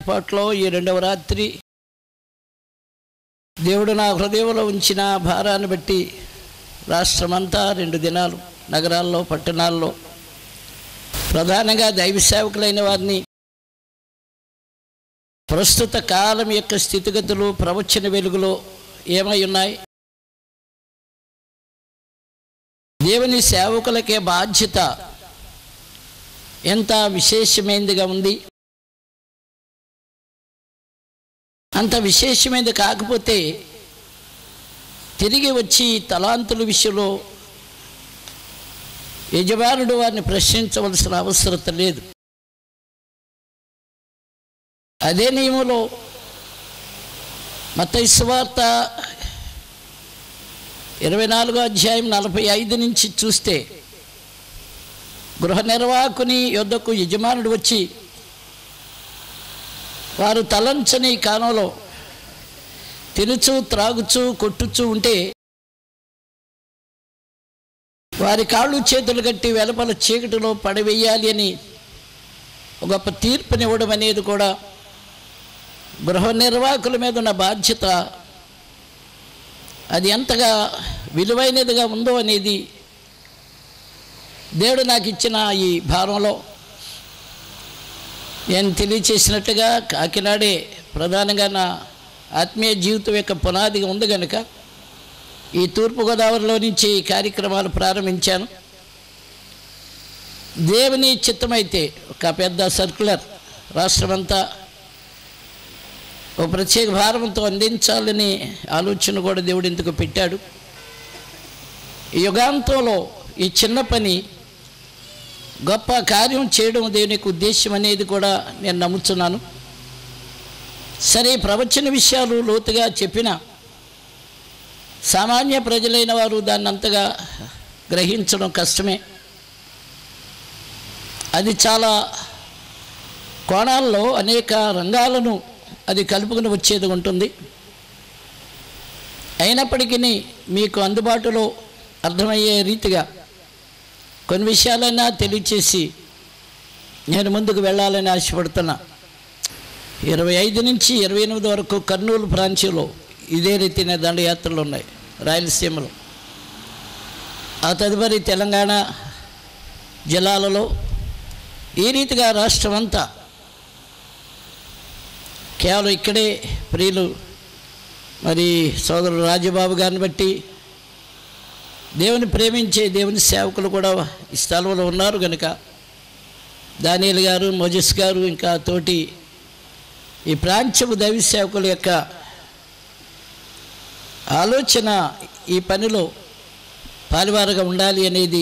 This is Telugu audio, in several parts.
ఏర్పాట్లో ఈ రెండవ రాత్రి దేవుడు నా హృదయంలో ఉంచిన భారాన్ని బట్టి రాష్ట్రమంతా రెండు దినాలు నగరాల్లో పట్టణాల్లో ప్రధానంగా దైవ సేవకులైన వారిని ప్రస్తుత కాలం యొక్క స్థితిగతులు ప్రవచన వెలుగులో ఏమై ఉన్నాయి దేవుని సేవకులకే బాధ్యత ఎంత విశేషమైనదిగా ఉంది అంత విశేషమైనది కాకపోతే తిరిగి వచ్చి తలాంతుల విషయంలో యజమానుడు వారిని ప్రశ్నించవలసిన అవసరత లేదు అదే నియమంలో మత సువార్త ఇరవై నాలుగో అధ్యాయం నలభై ఐదు నుంచి చూస్తే గృహ నిర్వాహకుని యొద్దకు యజమానుడు వచ్చి వారు తలంచని కాలంలో తినుచు త్రాగుచు కొట్టుచు ఉంటే వారి కాళ్ళు చేతులు కట్టి వెలపల చీకటిలో పడవేయాలి అని ఒక గొప్ప తీర్పునివ్వడం అనేది కూడా గృహ నిర్వాహకుల మీద ఉన్న బాధ్యత అది ఎంతగా విలువైనదిగా ఉందో అనేది దేవుడు నాకు ఇచ్చిన ఈ భారంలో నేను తెలియచేసినట్టుగా కాకినాడే ప్రధానంగా నా ఆత్మీయ జీవితం యొక్క పునాదిగా ఉంది కనుక ఈ తూర్పుగోదావరిలో నుంచి ఈ కార్యక్రమాలు ప్రారంభించాను దేవుని చిత్తమైతే ఒక పెద్ద సర్కులర్ రాష్ట్రమంతా ఒక ప్రత్యేక భారంతో అందించాలని ఆలోచన కూడా దేవుడు ఇందుకు పెట్టాడు ఈ యుగాంతంలో ఈ చిన్న పని గొప్ప కార్యం చేయడం దేవునికి ఉద్దేశం అనేది కూడా నేను నమ్ముతున్నాను సరే ప్రవచన విషయాలు లోతుగా చెప్పిన సామాన్య ప్రజలైన వారు దాన్ని అంతగా గ్రహించడం కష్టమే అది చాలా కోణాల్లో అనేక రంగాలను అది కలుపుకుని వచ్చేది ఉంటుంది అయినప్పటికీ మీకు అందుబాటులో అర్థమయ్యే రీతిగా కొన్ని విషయాలైనా తెలియచేసి నేను ముందుకు వెళ్ళాలని ఆశపడుతున్నా ఇరవై ఐదు నుంచి ఇరవై ఎనిమిది వరకు కర్నూలు ప్రాంతంలో ఇదే రీతిన దండయాత్రలు ఉన్నాయి రాయలసీమలో ఆ తదుపరి తెలంగాణ జిల్లాలలో ఈ రీతిగా రాష్ట్రం అంతా కేవలం ఇక్కడే ప్రియులు మరి సోదరుడు రాజబాబు గారిని బట్టి దేవుని ప్రేమించే దేవుని సేవకులు కూడా ఈ స్థలంలో ఉన్నారు కనుక దానియల్ గారు మోజస్ గారు ఇంకా తోటి ఈ ప్రాంత్యపు దైవ సేవకుల యొక్క ఆలోచన ఈ పనిలో పాలివారుగా ఉండాలి అనేది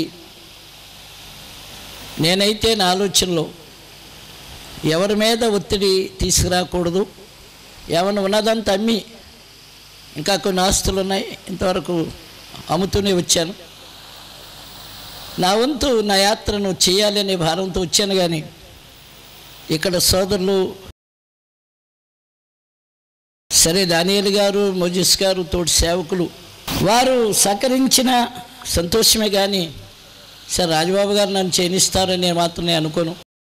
నేనైతే నా ఆలోచనలో ఎవరి మీద ఒత్తిడి తీసుకురాకూడదు ఏమైనా ఉన్నదంతా అమ్మి ఇంకా కొన్ని ఆస్తులు ఉన్నాయి ఇంతవరకు అమ్ముతూనే వచ్చాను నా వంతు నా యాత్రను చేయాలనే భారంతో వచ్చాను కానీ ఇక్కడ సోదరులు సరే దానియలు గారు మోజస్ గారు తోటి సేవకులు వారు సహకరించిన సంతోషమే కానీ సరే రాజబాబు గారు నన్ను చేయనిస్తారని నేను మాత్రం నేను అనుకోను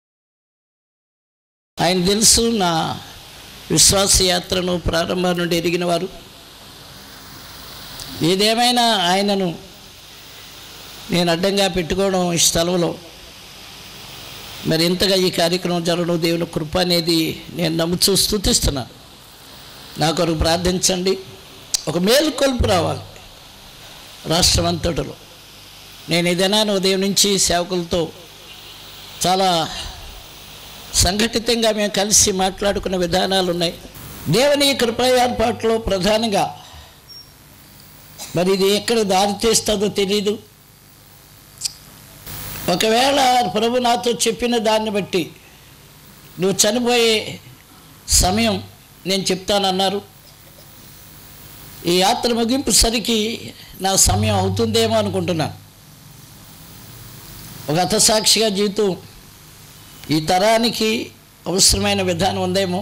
ఆయన తెలుసు నా విశ్వాస యాత్రను ప్రారంభం నుండి ఎరిగిన వారు ఏదేమైనా ఆయనను నేను అడ్డంగా పెట్టుకోవడం ఈ స్థలంలో మరి ఇంతగా ఈ కార్యక్రమం జరగడం దేవుని కృప అనేది నేను నమ్ముచూ స్థుతిస్తున్నా నా కొరకు ప్రార్థించండి ఒక మేలుకొల్పు రావాలి రాష్ట్రం అంతటిలో నేను ఏదైనా ఉదయం నుంచి సేవకులతో చాలా సంఘటితంగా మేము కలిసి మాట్లాడుకున్న విధానాలు ఉన్నాయి దేవుని కృప ఏర్పాట్లో ప్రధానంగా మరి ఇది ఎక్కడ దారి తీస్తుందో తెలీదు ఒకవేళ ప్రభు నాతో చెప్పిన దాన్ని బట్టి నువ్వు చనిపోయే సమయం నేను చెప్తానన్నారు ఈ యాత్ర ముగింపు సరికి నా సమయం అవుతుందేమో అనుకుంటున్నాను ఒక హతసాక్షిగా జీవితం ఈ తరానికి అవసరమైన విధానం ఉందేమో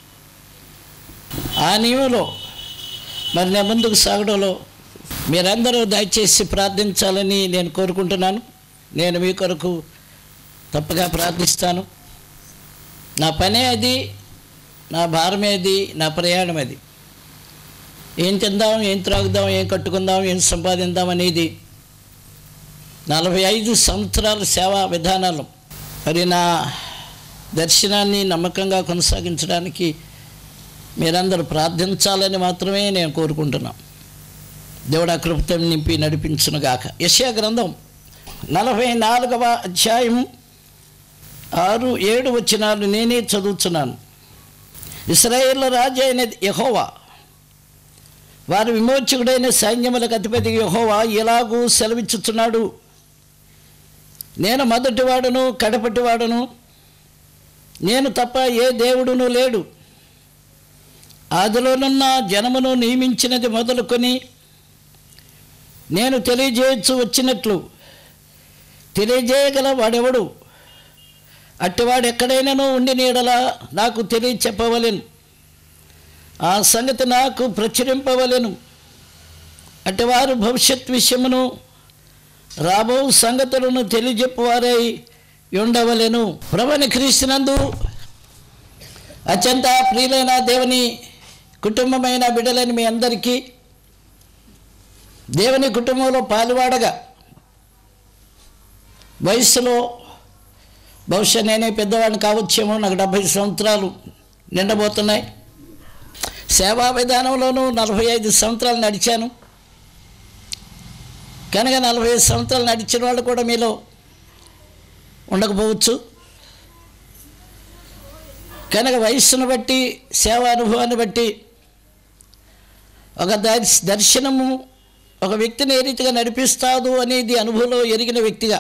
ఆ నియమంలో మరి నేను ముందుకు సాగడంలో మీరందరూ దయచేసి ప్రార్థించాలని నేను కోరుకుంటున్నాను నేను మీ కొరకు తప్పగా ప్రార్థిస్తాను నా పనే అది నా భారమేది నా ప్రయాణం అది ఏం తిందాం ఏం త్రాగుదాం ఏం కట్టుకుందాం ఏం సంపాదిద్దాం అనేది నలభై ఐదు సంవత్సరాల సేవా విధానాలు మరి నా దర్శనాన్ని నమ్మకంగా కొనసాగించడానికి మీరందరూ ప్రార్థించాలని మాత్రమే నేను కోరుకుంటున్నాను దేవుడు ఆ కృపతో నింపి నడిపించునుగాక యశా గ్రంథం నలభై నాలుగవ అధ్యాయం ఆరు ఏడు వచ్చినాలు నేనే చదువుతున్నాను ఇస్రాయేల్ రాజు అయిన యహోవా వారి విమోచకుడైన సైన్యములకు అధిపతి యహోవా ఎలాగూ సెలవిచ్చుచున్నాడు నేను మొదటివాడును కడపటివాడును నేను తప్ప ఏ దేవుడును లేడు ఆదిలోనున్న జనమును నియమించినది మొదలుకొని నేను తెలియజేయచ్చు వచ్చినట్లు తెలియజేయగల వాడెవడు అట్టివాడు ఎక్కడైనానో ఉండి నీడలా నాకు తెలియ చెప్పవలెను ఆ సంగతి నాకు ప్రచురింపవలెను అటివారు భవిష్యత్ విషయమును రాబో సంగతులను తెలియజెప్పువారై ఉండవలెను ప్రభని క్రీస్తునందు అత్యంత ప్రియులైన దేవుని కుటుంబమైన బిడ్డలని మీ అందరికీ దేవుని కుటుంబంలో పాలువాడగా వయసులో బహుశా నేనే పెద్దవాడిని కావచ్చేమో నాకు డెబ్భై సంవత్సరాలు నిండబోతున్నాయి సేవా విధానంలోనూ నలభై ఐదు సంవత్సరాలు నడిచాను కనుక నలభై ఐదు సంవత్సరాలు నడిచిన వాళ్ళు కూడా మీలో ఉండకపోవచ్చు కనుక వయస్సును బట్టి సేవా అనుభవాన్ని బట్టి ఒక దర్శ దర్శనము ఒక వ్యక్తిని ఏ రీతిగా నడిపిస్తాదు అనేది అనుభవంలో ఎరిగిన వ్యక్తిగా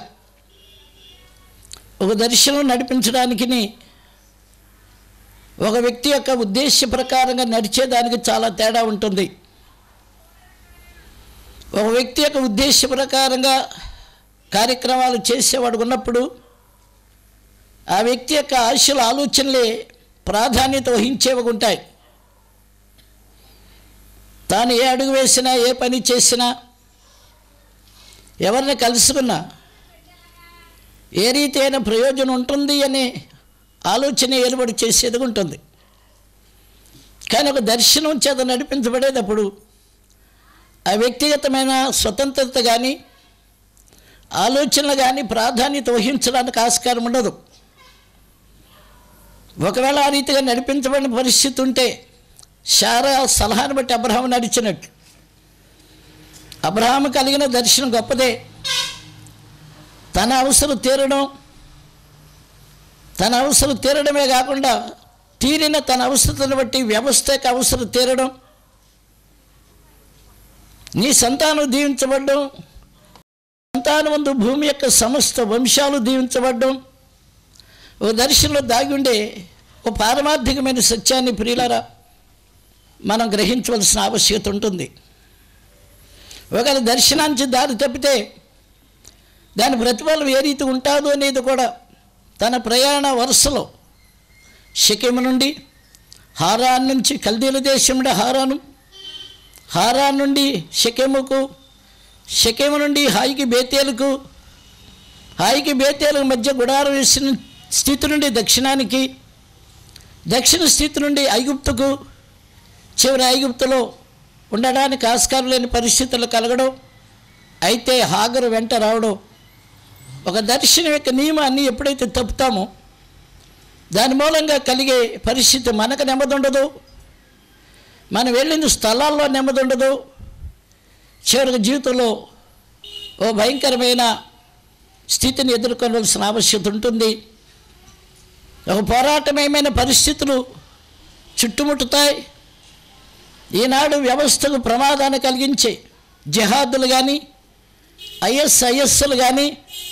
ఒక దర్శనం నడిపించడానికి ఒక వ్యక్తి యొక్క ఉద్దేశ ప్రకారంగా నడిచేదానికి చాలా తేడా ఉంటుంది ఒక వ్యక్తి యొక్క ఉద్దేశ ప్రకారంగా కార్యక్రమాలు చేసేవాడు ఉన్నప్పుడు ఆ వ్యక్తి యొక్క ఆశల ఆలోచనలే ప్రాధాన్యత వహించేవి ఉంటాయి తాను ఏ అడుగు వేసినా ఏ పని చేసినా ఎవరిని కలుసుకున్నా ఏ రీతి అయిన ప్రయోజనం ఉంటుంది అనే ఆలోచన ఏలుబడి చేసేది ఉంటుంది కానీ ఒక దర్శనం చేత నడిపించబడేటప్పుడు ఆ వ్యక్తిగతమైన స్వతంత్రత కానీ ఆలోచనలు కానీ ప్రాధాన్యత వహించడానికి ఆస్కారం ఉండదు ఒకవేళ ఆ రీతిగా నడిపించబడిన పరిస్థితి ఉంటే శారా సలహాను బట్టి అబ్రహాం నడిచినట్టు అబ్రహాం కలిగిన దర్శనం గొప్పదే తన అవసరం తీరడం తన అవసరం తీరడమే కాకుండా తీరిన తన అవసరతను బట్టి వ్యవస్థ యొక్క అవసరం తీరడం నీ సంతానం దీవించబడ్డం సంతానం ముందు భూమి యొక్క సమస్త వంశాలు దీవించబడ్డం ఓ దర్శనంలో దాగి ఉండే ఓ పారమార్థికమైన సత్యాన్ని ప్రియులరా మనం గ్రహించవలసిన ఆవశ్యకత ఉంటుంది ఒకవేళ దర్శనానికి దారి తప్పితే దాని ప్రతిఫలం ఏ రీతి ఉంటుందో అనేది కూడా తన ప్రయాణ వరుసలో షికిం నుండి హారాన్ నుంచి కల్దీల దేశం నుండి హారాను హారాన్ నుండి షకెముకు షకెము నుండి హాయికి బేతేలకు హాయికి బేతేలకు మధ్య గుడారం వేసిన స్థితి నుండి దక్షిణానికి దక్షిణ స్థితి నుండి ఐగుప్తుకు చివరి ఐగుప్తులో ఉండడానికి ఆస్కారం లేని పరిస్థితులు కలగడం అయితే హాగరు వెంట రావడం ఒక దర్శనం యొక్క నియమాన్ని ఎప్పుడైతే తప్పుతామో దాని మూలంగా కలిగే పరిస్థితి మనకు నెమ్మది ఉండదు మనం వెళ్ళిన స్థలాల్లో నెమ్మది ఉండదు చివరికి జీవితంలో ఓ భయంకరమైన స్థితిని ఎదుర్కోవాల్సిన ఆవశ్యకత ఉంటుంది ఒక పోరాటమయమైన పరిస్థితులు చుట్టుముట్టుతాయి ఈనాడు వ్యవస్థకు ప్రమాదాన్ని కలిగించే జిహాదులు కానీ ఐఎస్ఐఎస్లు కానీ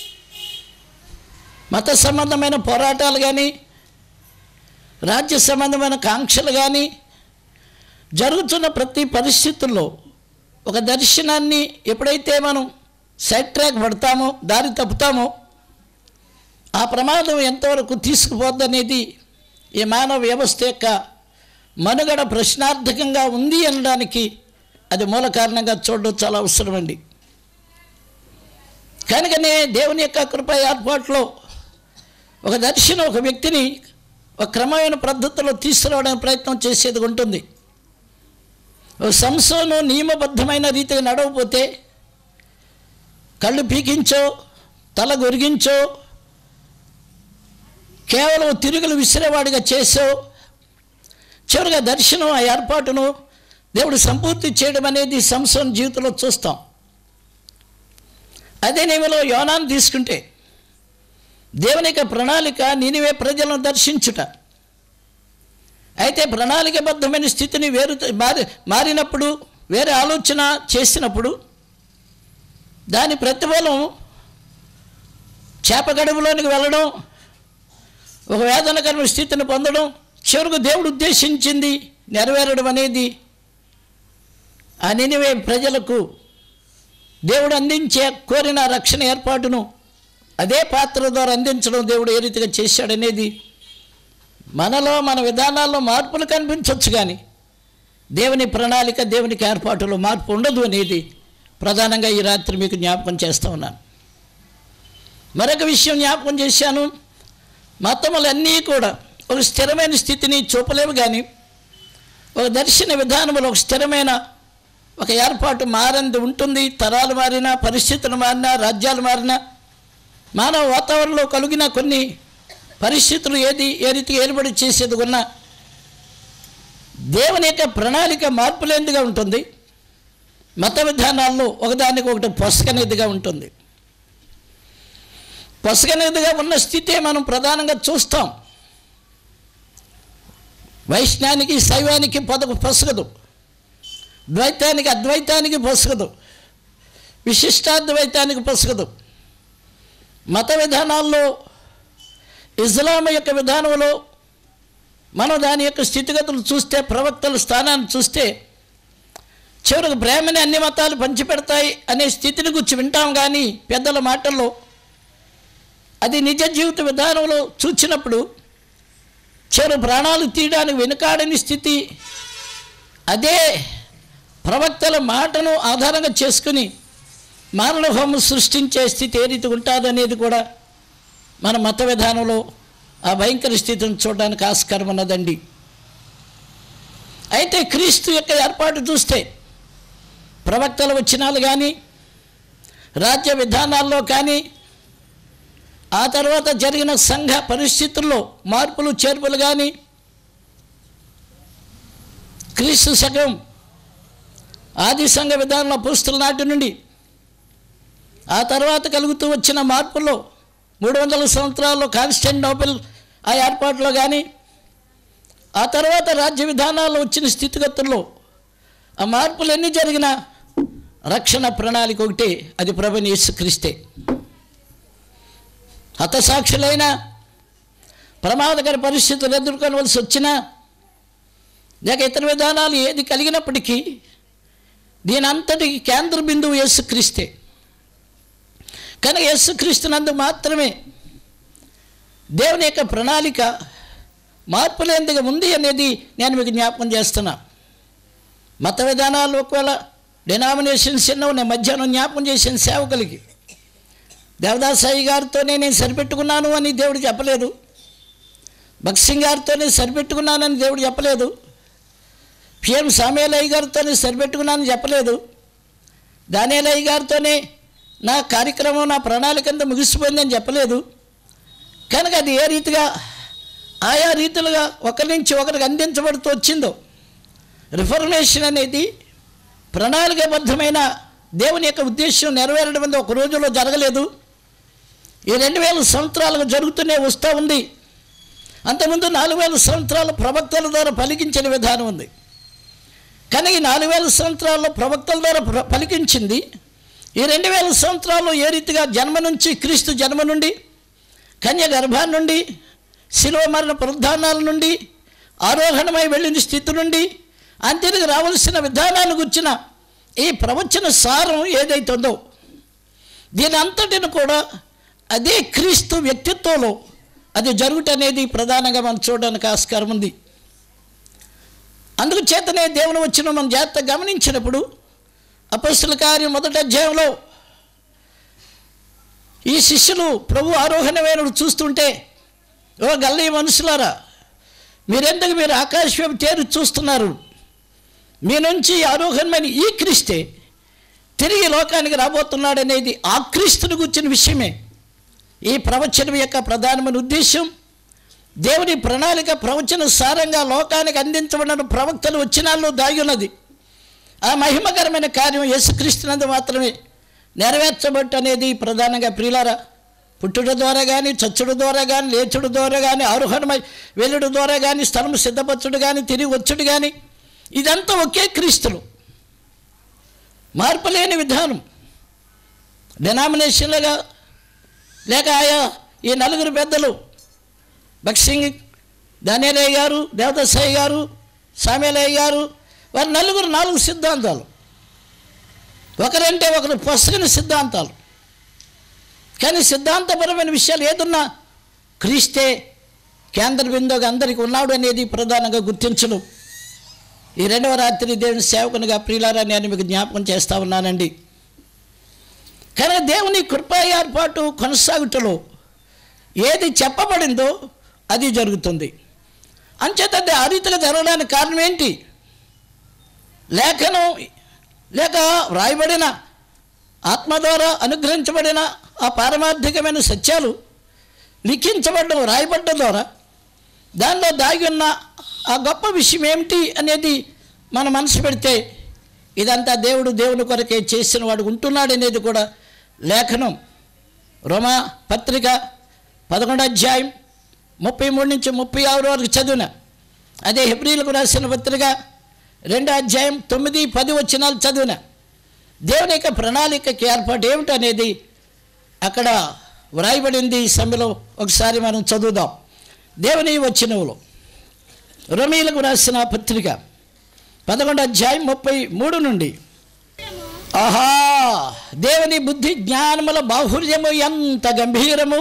మత సంబంధమైన పోరాటాలు కానీ రాజ్య సంబంధమైన కాంక్షలు కానీ జరుగుతున్న ప్రతి పరిస్థితుల్లో ఒక దర్శనాన్ని ఎప్పుడైతే మనం సైడ్ ట్రాక్ పడతామో దారి తప్పుతామో ఆ ప్రమాదం ఎంతవరకు తీసుకుపోద్దనేది ఈ మానవ వ్యవస్థ యొక్క మనుగడ ప్రశ్నార్థకంగా ఉంది అనడానికి అది మూల కారణంగా చూడడం చాలా అవసరమండి కనుకనే దేవుని యొక్క కృప ఏర్పాట్లో ఒక దర్శనం ఒక వ్యక్తిని ఒక క్రమమైన పద్ధతిలో తీసుకురావడానికి ప్రయత్నం చేసేది ఉంటుంది ఓ సంసోను నియమబద్ధమైన రీతిగా నడవకపోతే కళ్ళు పీకించో తల గొరిగించో కేవలం తిరుగులు విసిరేవాడిగా చేసో చివరిగా దర్శనం ఆ ఏర్పాటును దేవుడు సంపూర్తి చేయడం అనేది సంసోన్ జీవితంలో చూస్తాం అదే నేమలో యోనాన్ని తీసుకుంటే దేవుని యొక్క ప్రణాళిక నీనివే ప్రజలను దర్శించుట అయితే ప్రణాళికబద్ధమైన స్థితిని వేరు మారి మారినప్పుడు వేరే ఆలోచన చేసినప్పుడు దాని ప్రతిఫలం చేప గడువులోనికి వెళ్ళడం ఒక వేదనకరమైన స్థితిని పొందడం చివరకు దేవుడు ఉద్దేశించింది నెరవేరడం అనేది ఆ నినివే ప్రజలకు దేవుడు అందించే కోరిన రక్షణ ఏర్పాటును అదే పాత్ర ద్వారా అందించడం దేవుడు ఏ రీతిగా చేశాడనేది మనలో మన విధానాల్లో మార్పులు కనిపించవచ్చు కానీ దేవుని ప్రణాళిక దేవునికి ఏర్పాటులో మార్పు ఉండదు అనేది ప్రధానంగా ఈ రాత్రి మీకు జ్ఞాపకం చేస్తూ ఉన్నాను మరొక విషయం జ్ఞాపకం చేశాను మతములన్నీ కూడా ఒక స్థిరమైన స్థితిని చూపలేవు కానీ ఒక దర్శన విధానంలో ఒక స్థిరమైన ఒక ఏర్పాటు మారింది ఉంటుంది తరాలు మారినా పరిస్థితులు మారినా రాజ్యాలు మారినా మానవ వాతావరణంలో కలిగిన కొన్ని పరిస్థితులు ఏది ఏ రీతి ఏర్పడి చేసేది ఉన్నా దేవుని యొక్క ప్రణాళిక మార్పులేనిదిగా ఉంటుంది మత విధానాల్లో ఒకదానికి ఒకటి పొసకనేదిగా ఉంటుంది పొసగనేదిగా ఉన్న స్థితే మనం ప్రధానంగా చూస్తాం వైష్ణానికి శైవానికి పొదకు పొసగదు ద్వైతానికి అద్వైతానికి పొసగదు విశిష్టాద్వైతానికి పొసగదు మత విధానాల్లో ఇస్లాం యొక్క విధానంలో మనం దాని యొక్క స్థితిగతులు చూస్తే ప్రవక్తల స్థానాన్ని చూస్తే చివరికి ప్రేమని అన్ని మతాలు పంచిపెడతాయి అనే స్థితిని గురించి వింటాం కానీ పెద్దల మాటల్లో అది నిజ జీవిత విధానంలో చూచినప్పుడు చివరి ప్రాణాలు తీయడానికి వెనుకాడని స్థితి అదే ప్రవక్తల మాటను ఆధారంగా చేసుకుని మారణ హోమం సృష్టించే స్థితి ఏ రీతి ఉంటుందనేది కూడా మన మత విధానంలో ఆ భయంకర స్థితిని చూడడానికి ఆస్కారం ఉన్నదండి అయితే క్రీస్తు యొక్క ఏర్పాటు చూస్తే ప్రవక్తల వచనాలు కానీ రాజ్య విధానాల్లో కానీ ఆ తర్వాత జరిగిన సంఘ పరిస్థితుల్లో మార్పులు చేర్పులు కానీ క్రీస్తు శకం ఆది సంఘ విధానంలో పుస్తుల నాటి నుండి ఆ తర్వాత కలుగుతూ వచ్చిన మార్పుల్లో మూడు వందల సంవత్సరాల్లో కాన్స్టెంటోపిల్ ఆ ఏర్పాట్లో కానీ ఆ తర్వాత రాజ్య విధానాల్లో వచ్చిన స్థితిగతుల్లో ఆ మార్పులు ఎన్ని జరిగినా రక్షణ ప్రణాళిక ఒకటి అది ప్రభుని యేసుక్రీస్తే హతసాక్షులైన ప్రమాదకర పరిస్థితులు ఎదుర్కొనవలసి వచ్చినా లేక ఇతర విధానాలు ఏది కలిగినప్పటికీ దీని అంతటికి కేంద్ర బిందువు యేసుక్రీస్తే కనుక యేసుక్రీస్తునందు మాత్రమే దేవుని యొక్క ప్రణాళిక మార్పులేందుగా ఉంది అనేది నేను మీకు జ్ఞాపకం చేస్తున్నా మత విధానాలు ఒకవేళ డినామినేషన్స్ ఎన్నో నేను మధ్యాహ్నం జ్ఞాపకం చేసిన సేవకులకి దేవదాసాయి గారితోనే నేను సరిపెట్టుకున్నాను అని దేవుడు చెప్పలేదు భక్సింగ్ గారితోనే సరిపెట్టుకున్నానని దేవుడు చెప్పలేదు పిఎం సామేలయ్య గారితోనే సరిపెట్టుకున్నానని చెప్పలేదు దానేలయ్య గారితోనే నా కార్యక్రమం నా ప్రణాళిక అంతా ముగిసిపోయిందని చెప్పలేదు కనుక అది ఏ రీతిగా ఆయా రీతిలుగా ఒకరి నుంచి ఒకరికి అందించబడుతూ వచ్చిందో రిఫర్మేషన్ అనేది ప్రణాళికాబద్ధమైన దేవుని యొక్క ఉద్దేశం నెరవేరడం అనేది ఒక రోజులో జరగలేదు ఈ రెండు వేల సంవత్సరాలకు జరుగుతూనే వస్తూ ఉంది అంతకుముందు నాలుగు వేల సంవత్సరాల ప్రవక్తల ద్వారా పలికించిన విధానం ఉంది కానీ ఈ నాలుగు వేల సంవత్సరాల్లో ప్రవక్తల ద్వారా ప్ర- పలికించింది ఈ రెండు వేల సంవత్సరాల్లో ఏ రీతిగా జన్మ నుంచి క్రీస్తు జన్మ నుండి కన్య గర్భాన్ని నుండి శిలువ మరణ పునరుద్ధానాల నుండి ఆరోహణమై వెళ్ళిన స్థితి నుండి అంతేనికి రావాల్సిన విధానాన్ని గుర్చిన ఈ ప్రవచన సారం ఏదైతుందో దీని అంతటిని కూడా అదే క్రీస్తు వ్యక్తిత్వంలో అది జరుగుట అనేది ప్రధానంగా మనం చూడడానికి ఆస్కారం ఉంది అందుకు చేతనే దేవుని వచ్చిన మనం జాగ్రత్త గమనించినప్పుడు అపస్తుల కార్యం మొదటి అధ్యాయంలో ఈ శిష్యులు ప్రభు ఆరోహణమైన చూస్తుంటే ఓ గల్లీ మనుషులారా మీరెందుకు మీరు ఆకాశం తేరు చూస్తున్నారు మీ నుంచి ఆరోహణమైన ఈ క్రీస్తే తిరిగి లోకానికి రాబోతున్నాడనేది ఆ క్రీస్తుని గుర్చిన విషయమే ఈ ప్రవచనం యొక్క ప్రధానమైన ఉద్దేశం దేవుని ప్రణాళిక ప్రవచన సారంగా లోకానికి అందించబడిన ప్రవక్తలు వచ్చినాల్లో దాగి ఉన్నది ఆ మహిమకరమైన కార్యం యేసుక్రీస్తునందు మాత్రమే నెరవేర్చబట్టు అనేది ప్రధానంగా ప్రియులారా పుట్టుట ద్వారా కానీ చచ్చుడు ద్వారా కానీ లేచుడు ద్వారా కానీ ఆరోహణమై వెల్లుడు ద్వారా కానీ స్థలం సిద్ధపరచుడు కానీ తిరిగి వచ్చుడు కానీ ఇదంతా ఒకే క్రీస్తులు మార్పు లేని విధానం డినామినేషన్లుగా లేక ఆయా ఈ నలుగురు పెద్దలు భక్సింగ్ దానేలయ్య గారు దేవదసాయి గారు సామేలయ్య గారు వారి నలుగురు నాలుగు సిద్ధాంతాలు ఒకరంటే ఒకరు పొసగని సిద్ధాంతాలు కానీ సిద్ధాంతపరమైన విషయాలు ఏదున్నా క్రీస్తే కేంద్ర బిందువుగా అందరికీ ఉన్నాడు అనేది ప్రధానంగా గుర్తించను ఈ రెండవ రాత్రి దేవుని సేవకునిగా ప్రియులారా నేను మీకు జ్ఞాపకం చేస్తా ఉన్నానండి కానీ దేవుని కృపా ఏర్పాటు కొనసాగుటలో ఏది చెప్పబడిందో అది జరుగుతుంది అంచేత అది ఆ రీతిగా జరగడానికి కారణం ఏంటి లేఖనం లేక వ్రాయబడిన ఆత్మ ద్వారా అనుగ్రహించబడిన ఆ పారమార్థికమైన సత్యాలు లిఖించబడడం వ్రాయబడ్డం ద్వారా దానిలో దాగి ఉన్న ఆ గొప్ప విషయం ఏమిటి అనేది మన మనసు పెడితే ఇదంతా దేవుడు దేవుని కొరకే చేసిన వాడు ఉంటున్నాడు అనేది కూడా లేఖనం రోమా పత్రిక పదకొండు అధ్యాయం ముప్పై మూడు నుంచి ముప్పై ఆరు వరకు చదివిన అదే హెబ్రిలకు రాసిన పత్రిక రెండో అధ్యాయం తొమ్మిది పది వచ్చినాలు చదివిన దేవుని యొక్క ప్రణాళికకి ఏర్పాటు ఏమిటి అనేది అక్కడ వ్రాయబడింది ఈ సమ్మెలో ఒకసారి మనం చదువుదాం దేవుని వచ్చినవులు రమీలకు రాసిన పత్రిక పదకొండు అధ్యాయం ముప్పై మూడు నుండి ఆహా దేవుని బుద్ధి జ్ఞానముల బాహుర్యము ఎంత గంభీరము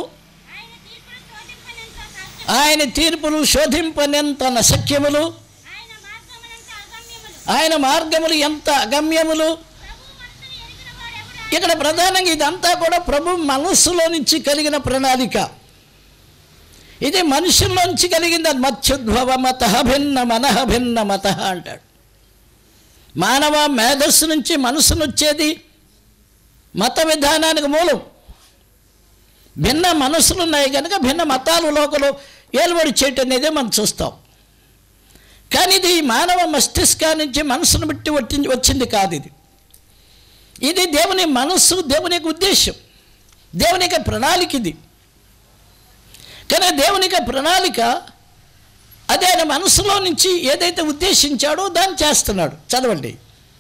ఆయన తీర్పులు శోధింపనెంత ఆయన తీర్పులు శోధింపనెంత అసఖ్యములు. నశక్యములు ఆయన మార్గములంత అగమ్యములు. ఆయన మార్గములు ఎంత అగమ్యములు ప్రభు మనసును ఎరిగిన వాడెవడు? ఇక్కడ ప్రధానంగా ఇదంతా కూడా ప్రభు మనస్సులో నుంచి కలిగిన ప్రణాళిక ఇది మనుషుల్లోంచి కలిగింది అది మత్యుద్భవ మత భిన్న మనః భిన్న మత అంటాడు మానవ మేధస్సు నుంచి మనసును వచ్చేది మత విధానానికి మూలం భిన్న మనసులు ఉన్నాయి కనుక భిన్న మతాలు లోకలు ఏలుబడి చేయటం అనేది మనం చూస్తాం కానీ ఇది మానవ మస్తిష్కా నుంచి మనసును బట్టి వచ్చి వచ్చింది కాదు ఇది ఇది దేవుని మనస్సు దేవుని యొక్క ఉద్దేశం దేవుని యొక్క ప్రణాళిక ఇది కానీ దేవుని యొక్క ప్రణాళిక అదే ఆయన మనసులో నుంచి ఏదైతే ఉద్దేశించాడో దాన్ని చేస్తున్నాడు చదవండి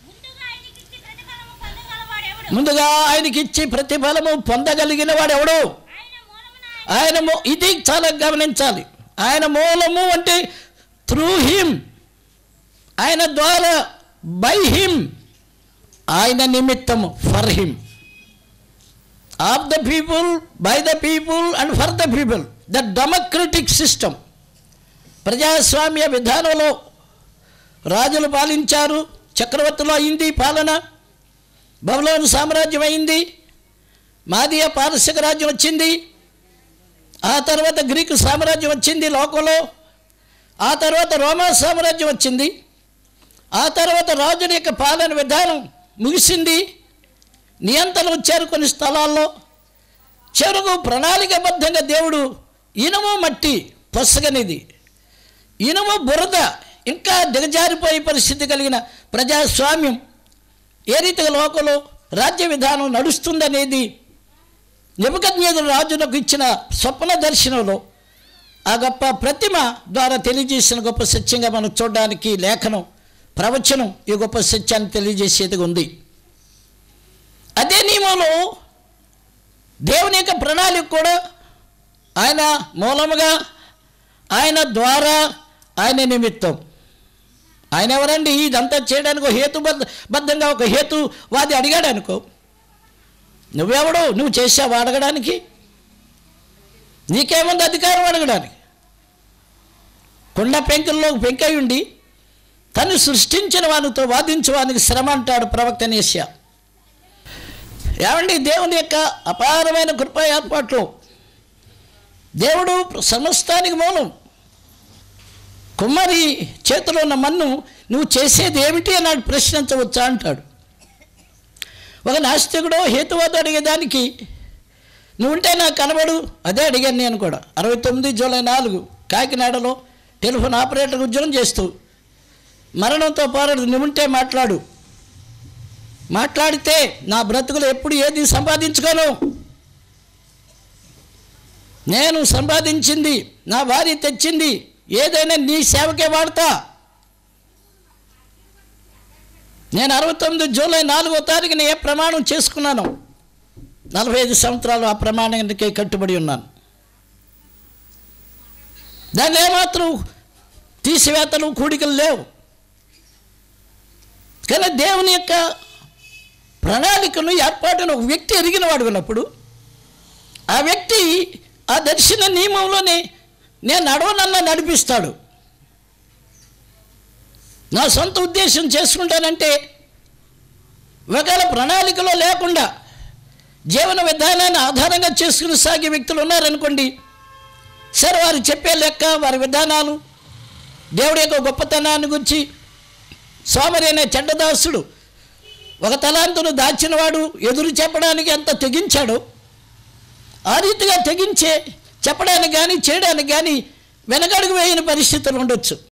ముందుగా ఆయనకిచ్చి ప్రతిఫలము ముందుగా ఆయనకి ఇచ్చి ప్రతిఫలము పొందగలవాడెవడు? పొందగలిగిన వాడు ఎవడు ఆయన మూలమున ఆయన మూ- ఇది చాలా గమనించాలి ఆయన మూలము అంటే త్రూ హిమ్ ఆయన ద్వారా బై హిమ్ ఆయన నిమిత్తము for him of the people by the people and for the people the democratic system ప్రజాస్వామ్య విధానంలో రాజులు పాలించారు చక్రవర్తులు అయింది పాలన బబులోను సామ్రాజ్యం అయింది మాదియ పారసిక రాజ్యం వచ్చింది ఆ తర్వాత గ్రీకు సామ్రాజ్యం వచ్చింది లోకంలో ఆ తర్వాత రోమా సామ్రాజ్యం వచ్చింది ఆ తర్వాత రాజుల యొక్క పాలన విధానం ముగిసింది నియంత్రణ వచ్చారు కొన్ని స్థలాల్లో చెరుకు ప్రణాళికబద్ధంగా దేవుడు ఇనుము మట్టి పొసగనిది ఇనుము బురద ఇంకా దిగజారిపోయే పరిస్థితి కలిగిన ప్రజాస్వామ్యం ఏ రీతిగా లోకంలో రాజ్య విధానం నడుస్తుందనేది నిబద్ఞతలు రాజులకు ఇచ్చిన స్వప్న దర్శనంలో ఆ గొప్ప ప్రతిమ ద్వారా తెలియజేసిన గొప్ప సత్యంగా మనం చూడడానికి లేఖనం ప్రవచనం ఈ గొప్ప సత్యాన్ని తెలియజేసేదిగా ఉంది అదే నియమంలో దేవుని యొక్క ప్రణాళిక కూడా ఆయన మూలముగా ఆయన ద్వారా ఆయన నిమిత్తం ఆయన ఎవరండి ఇదంతా చేయడానికి ఒక హేతుబద్ధ బద్ధంగా ఒక హేతువాది అడిగాడు అనుకో నువ్వెవడు నువ్వు చేసావు అడగడానికి నీకేముంది అధికారం అడగడానికి కొండ పెంకుల్లో పెంకై ఉండి తను సృష్టించిన వానితో వాదించడానికి శ్రమ అంటాడు ప్రవక్త నేష్య ఏమండి దేవుని యొక్క అపారమైన కృప ఏర్పాట్లు దేవుడు సమస్తానికి మూలం కుమ్మరి చేతిలో ఉన్న మన్ను నువ్వు చేసేది ఏమిటి అని నాకు ప్రశ్నించవచ్చా అంటాడు ఒక నాస్తికుడు హేతువాద అడిగేదానికి నువ్వుంటే నాకు కనబడు అదే అడిగాను నేను కూడా అరవై తొమ్మిది జూలై నాలుగు కాకినాడలో టెలిఫోన్ ఆపరేటర్ ఉద్యోగం చేస్తూ మరణంతో పోరాడు నువ్వుంటే మాట్లాడు మాట్లాడితే నా బ్రతుకులు ఎప్పుడు ఏది సంపాదించుకోను నేను సంపాదించింది నా భార్య తెచ్చింది ఏదైనా నీ సేవకే వాడతా నేను అరవై తొమ్మిది జూలై నాలుగో తారీఖున ఏ ప్రమాణం చేసుకున్నాను నలభై ఐదు సంవత్సరాలు ఆ ప్రమాణానికి కట్టుబడి ఉన్నాను దాన్ని ఏమాత్రం తీసివేతలు కూడికలు లేవు కానీ దేవుని యొక్క ప్రణాళికను ఏర్పాటును ఒక వ్యక్తి ఎరిగిన వాడు ఉన్నప్పుడు ఆ వ్యక్తి ఆ దర్శన నియమంలోనే నేను నడవనన్నా నడిపిస్తాడు నా సొంత ఉద్దేశం చేసుకుంటానంటే ఒకవేళ ప్రణాళికలో లేకుండా జీవన విధానాన్ని ఆధారంగా చేసుకుని సాగే వ్యక్తులు ఉన్నారనుకోండి సరే వారు చెప్పే లెక్క వారి విధానాలు దేవుడి యొక్క గొప్పతనాన్ని గురించి సోమరి అనే చెడ్డదాసుడు ఒక తలాంతును దాచినవాడు ఎదురు చెప్పడానికి ఎంత తెగించాడో ఆ రీతిగా తెగించే చెప్పడానికి కానీ చేయడానికి కానీ వెనకడుగు వేయని పరిస్థితులు ఉండొచ్చు